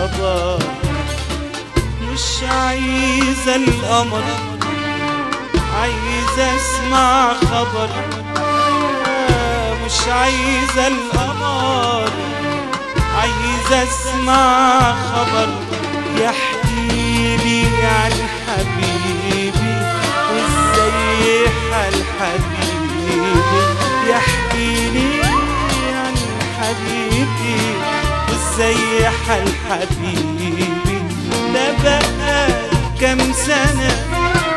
خبر مش عايزة القمر عايزة اسمع خبر مش عايزة القمر عايزة اسمع خبر يحكي لي عن حبيبي وازاي حال حبيبي يحكي لي عن حبيبي وازاي حال حبيبي ده بقى كام سنة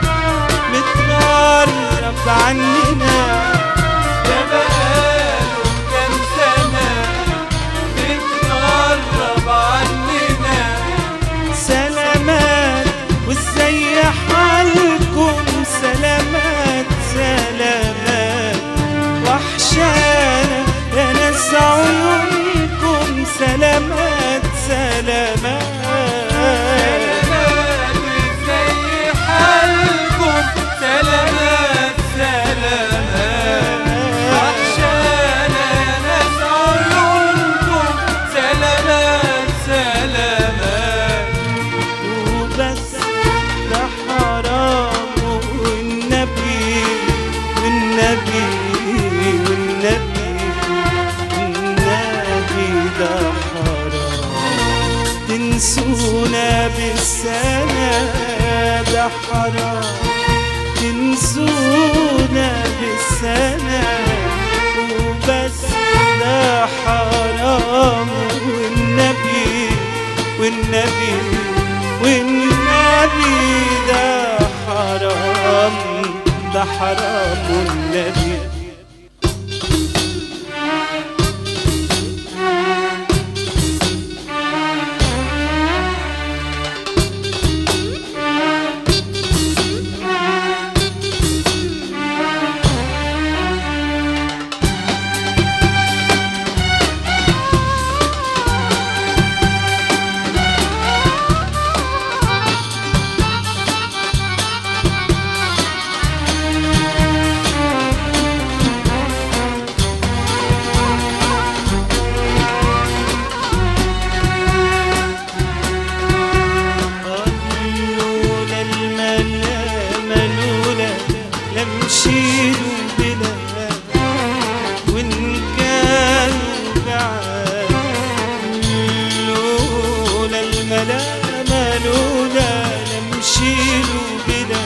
متغرب عننا ده بقاله كام سنة متغرب عننا سلامات وازاي حالكم سلامات سلامات وحشانا يا ناس عيونكم سلامات سلامات ازاي حالكم سلامات سلامات وحشانا ناس عيونكم سلامات سلامات وبس ده حرام والنبي والنبي والنبي والنبي ده حرام تنسونا بالسنة ده حرام تنسونا بالسنة وبس ده حرام والنبي والنبي والنبي ده حرام ده حرام والنبي لولا الملامة لولا لمشيلوا بلا وإن كانوا بعاد لولا الملامة لولا لمشيلوا بلا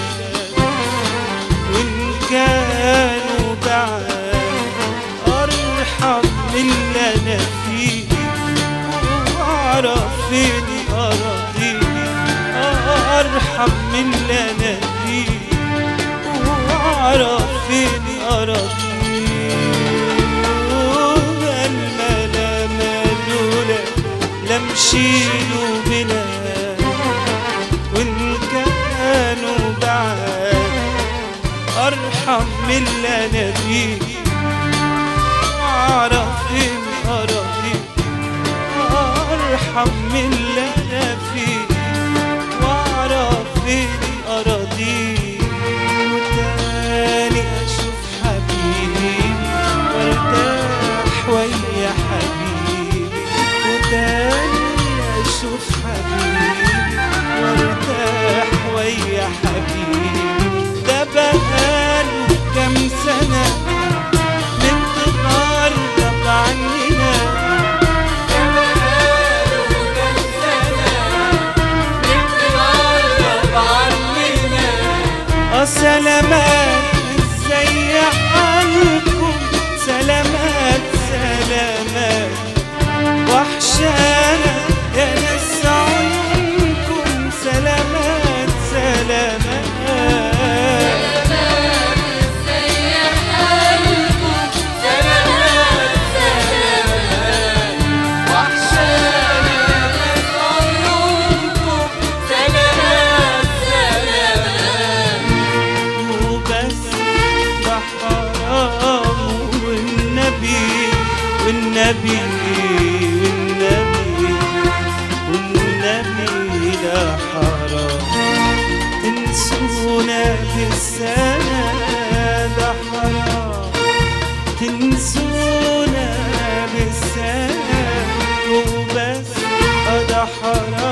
وإن كانوا بعاد أرحم من اللي أنا فيه وأعرف فين أراضيني أرحم من اللي أنا فيه وأعرف فين أراضيني الملامة لولا لمشيلوا بلا وإن كانوا بعاد أرحم من اللي أنا فيه أعرف فين أراضيني أرحم من اللي أنا فيه وأعرف فين أراضيه وتاني أشوف حبيبي وارتاح ويا حبيبي وتاني أشوف حبيبي وارتاح ويا حبيبي ده بقاله كام سنة متغرب عننا اه سلامات ازاي حالكم سلامات سلامات وحشانا يا ناس عيونكم سلامات سلامات وبس ده حرام والنبي والنبي والنبي والنبي ده حرام تنسونا بالسنة ده حرام تنسونا بالسنة وبس ده حرام